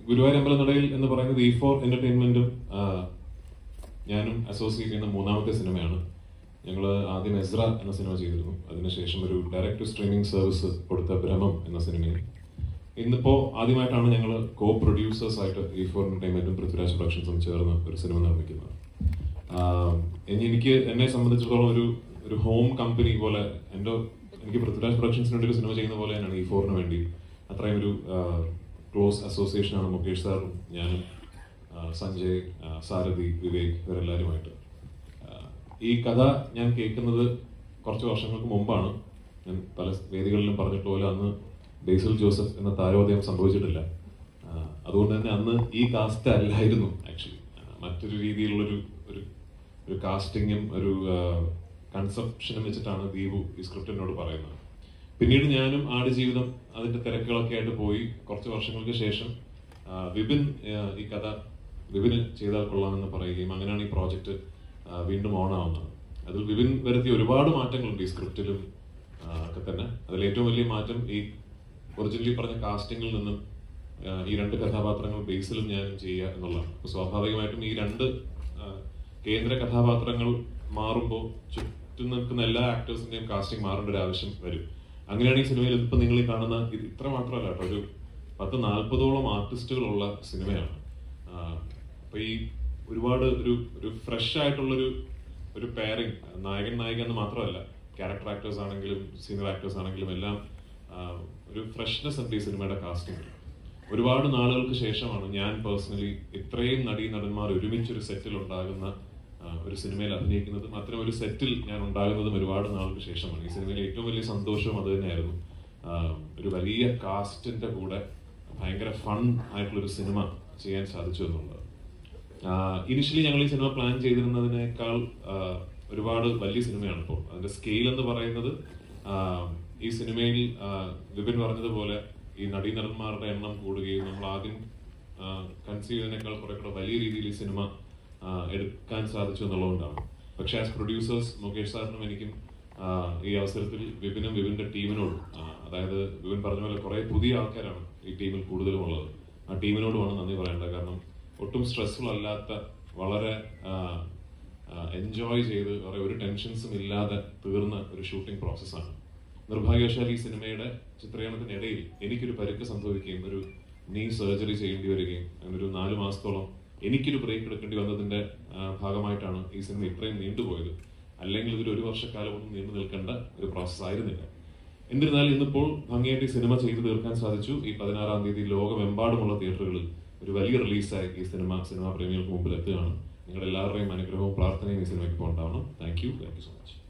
ഗുരുവായൂർ അമ്പലനടയിൽ എന്ന് പറയുന്നത് E four എന്റർടൈൻമെന്റും ഞാനും അസോസിയേറ്റ് ചെയ്യുന്ന മൂന്നാമത്തെ സിനിമയാണ് ഞങ്ങൾ ആദ്യം എസ്ര എന്ന സിനിമ ചെയ്തിരുന്നു അതിനുശേഷം ഒരു ഡയറക്ട് ടു സ്ട്രീമിംഗ് സർവീസ് കൊടുത്ത ഭ്രമം എന്ന സിനിമയും ഇന്നിപ്പോ ആദ്യമായിട്ടാണ് ഞങ്ങൾ കോ പ്രൊഡ്യൂസേഴ്സ് ആയിട്ട് ഇ ഫോർ എന്റർടൈൻമെന്റും പൃഥ്വിരാജ് പ്രൊഡക്ഷൻസും ചേർന്ന് ഒരു സിനിമ നിർമ്മിക്കുന്നത് ആഹ് ഇനി എനിക്ക് എന്നെ സംബന്ധിച്ചിടത്തോളം ഒരു ഒരു ഹോം കമ്പനി പോലെ എൻ്റെ എനിക്ക് പൃഥ്വിരാജ് പ്രൊഡക്ഷൻസിന് വേണ്ടി ഒരു സിനിമ ചെയ്യുന്ന പോലെ തന്നെയാണ് ഈ ഫോറിന് വേണ്ടി അത്രയും ഒരു ക്ലോസ് അസോസിയേഷൻ ആണ് മുകേഷ് സാറും ഞാനും ആഹ് സഞ്ജയ് ആഹ് സാരഥി വിവേക് ഇവരെല്ലാവരുമായിട്ട് ആഹ് ഈ കഥ ഞാൻ കേൾക്കുന്നത് കുറച്ച് വർഷങ്ങൾക്ക് മുമ്പാണ് ഞാൻ പല വേദികളിലും പറഞ്ഞിട്ട് പോലെ അന്ന് ബേസിൽ ജോസഫ് എന്ന താരോദയം സംഭവിച്ചിട്ടില്ല ആഹ് അതുകൊണ്ട് തന്നെ അന്ന് ഈ കാസ്റ്റ് അല്ലായിരുന്നു ആക്ച്വലി മറ്റൊരു രീതിയിലുള്ളൊരു ഒരു ഒരു കാസ്റ്റിങ്ങും ഒരു കൺസെപ്ഷനും വെച്ചിട്ടാണ് ദീപു ഈ സ്ക്രിപ്റ്റ് എന്നോട് പറയുന്നത് പിന്നീട് ഞാനും ആടുജീവിതം അതിന്റെ തിരക്കുകളൊക്കെ ആയിട്ട് പോയി കുറച്ച് വർഷങ്ങൾക്ക് ശേഷം ആ, വിപിൻ ആ, ഈ കഥ വിപിന് ചെയ്താൽ കൊള്ളാമെന്ന് പറയുകയും അങ്ങനെയാണ് ഈ പ്രോജക്റ്റ് വീണ്ടും ഓൺ ആവുന്നത് അതിൽ വിപിൻ വരുത്തിയ ഒരുപാട് മാറ്റങ്ങളുണ്ട് ഈ സ്ക്രിപ്റ്റിലും ആ, ഒക്കെ തന്നെ അതിൽ ഏറ്റവും വലിയ മാറ്റം ഈ ഒറിജിനലി പറഞ്ഞ കാസ്റ്റിംഗിൽ നിന്നും ആ, ഈ രണ്ട് കഥാപാത്രങ്ങൾ ബേസിലും ഞാൻ ചെയ്യുക എന്നുള്ളതാണ് അപ്പൊ സ്വാഭാവികമായിട്ടും ഈ രണ്ട് ആ, കേന്ദ്ര കഥാപാത്രങ്ങൾ മാറുമ്പോൾ ചുറ്റും നിൽക്കുന്ന എല്ലാ ആക്ടേഴ്സിന്റെയും കാസ്റ്റിംഗ് മാറേണ്ട ഒരു ആവശ്യം വരും അങ്ങനെയാണ് ഈ സിനിമയിൽ ഇപ്പൊ നിങ്ങൾ ഈ കാണുന്ന ഇത് ഇത്ര മാത്രമല്ല കേട്ടോ ഒരു പത്ത് നാൽപ്പതോളം ആർട്ടിസ്റ്റുകളുള്ള സിനിമയാണ് ആ, അപ്പൊ ഈ ഒരുപാട് ഒരു ഒരു ഫ്രഷ് ആയിട്ടുള്ളൊരു ഒരു പെയറിങ് നായകൻ നായിക എന്ന് മാത്രമല്ല ക്യാരക്ടർ ആക്ടേഴ്സ് ആണെങ്കിലും സീനിയർ ആക്ടേഴ്സ് ആണെങ്കിലും എല്ലാം ആ, ഒരു ഫ്രഷ്നെസ് ഉണ്ട് ഈ സിനിമയുടെ കാസ്റ്റിംഗിൽ ഒരുപാട് നാളുകൾക്ക് ശേഷമാണ് ഞാൻ പേഴ്സണലി ഇത്രയും നടീ നടന്മാർ ഒരുമിച്ചൊരു സെറ്റിൽ ഉണ്ടാകുന്ന ആ, ഒരു സിനിമയിൽ അഭിനയിക്കുന്നതും അത്തരം ഒരു സെറ്റിൽ ഞാൻ ഉണ്ടാകുന്നതും ഒരുപാട് നാൾക്ക് ശേഷമാണ് ഈ സിനിമയിലെ ഏറ്റവും വലിയ സന്തോഷവും അത് തന്നെയായിരുന്നു ആ, ഒരു വലിയ കാസ്റ്റിന്റെ കൂടെ ഭയങ്കര ഫൺ ആയിട്ടുള്ള ഒരു സിനിമ ചെയ്യാൻ സാധിച്ചു എന്നുള്ളത് ഇനിഷ്യലി ഞങ്ങൾ ഈ സിനിമ പ്ലാൻ ചെയ്തിരുന്നതിനേക്കാൾ ആ, ഒരുപാട് വലിയ സിനിമയാണ് ഇപ്പോൾ അതിന്റെ സ്കെയിൽ എന്ന് പറയുന്നത് ആ, ഈ സിനിമയിൽ ആ, വിപിൻ പറഞ്ഞതുപോലെ ഈ നടീനടന്മാരുടെ എണ്ണം കൂടുകയും നമ്മൾ ആദ്യം കൺസീവ് ചെയ്തതിനേക്കാൾ കുറെ കൂടെ വലിയ രീതിയിൽ ഈ സിനിമ ആ, എടുക്കാൻ സാധിച്ചു എന്നുള്ളതുകൊണ്ടാണ് പക്ഷെ ആസ് പ്രൊഡ്യൂസേഴ്സ് മുകേഷ് സാറിനും എനിക്കും ആ, ഈ അവസരത്തിൽ വിപിനും വിപിന്റെ ടീമിനോടും ആ, അതായത് വിപിൻ പറഞ്ഞ പോലെ കുറെ പുതിയ ആൾക്കാരാണ് ഈ ടീമിൽ കൂടുതലും ഉള്ളത് ആ ടീമിനോടുമാണ് നന്ദി പറയേണ്ടത് കാരണം ഒട്ടും സ്ട്രെസ്ഫുൾ അല്ലാത്ത വളരെ എൻജോയ് ചെയ്ത് കുറെ ഒരു ടെൻഷൻസും ഇല്ലാതെ തീർന്ന ഒരു ഷൂട്ടിംഗ് പ്രോസസ്സാണ് നിർഭാഗ്യവശാൽ ഈ സിനിമയുടെ ചിത്രീകരണത്തിനിടയിൽ എനിക്കൊരു പരുക്ക് സംഭവിക്കുകയും ഒരു നീ സർജറി ചെയ്യേണ്ടി വരികയും അങ്ങനെ ഒരു നാല് മാസത്തോളം എനിക്കൊരു ബ്രേക്ക് എടുക്കേണ്ടി വന്നതിന്റെ ആ, ഭാഗമായിട്ടാണ് ഈ സിനിമ ഇത്രയും നീണ്ടുപോയത് അല്ലെങ്കിൽ ഇതൊരു ഒരു വർഷക്കാലം ഒന്നും നീണ്ടു നിൽക്കേണ്ട ഒരു പ്രോസസ്സ് ആയിരുന്നില്ല എന്നിരുന്നാലും ഇന്നിപ്പോൾ ഭംഗിയായിട്ട് ഈ സിനിമ ചെയ്തു തീർക്കാൻ സാധിച്ചു ഈ പതിനാറാം തീയതി ലോകമെമ്പാടുമുള്ള തിയേറ്ററുകളിൽ ഒരു വലിയ റിലീസായി ഈ സിനിമ സിനിമാ പ്രേമികൾക്ക് മുമ്പിൽ എത്തുകയാണ് നിങ്ങളുടെ എല്ലാവരുടെയും അനുഗ്രഹവും പ്രാർത്ഥനയും ഈ സിനിമയ്ക്ക് ഉണ്ടാവണം thank you thank you so much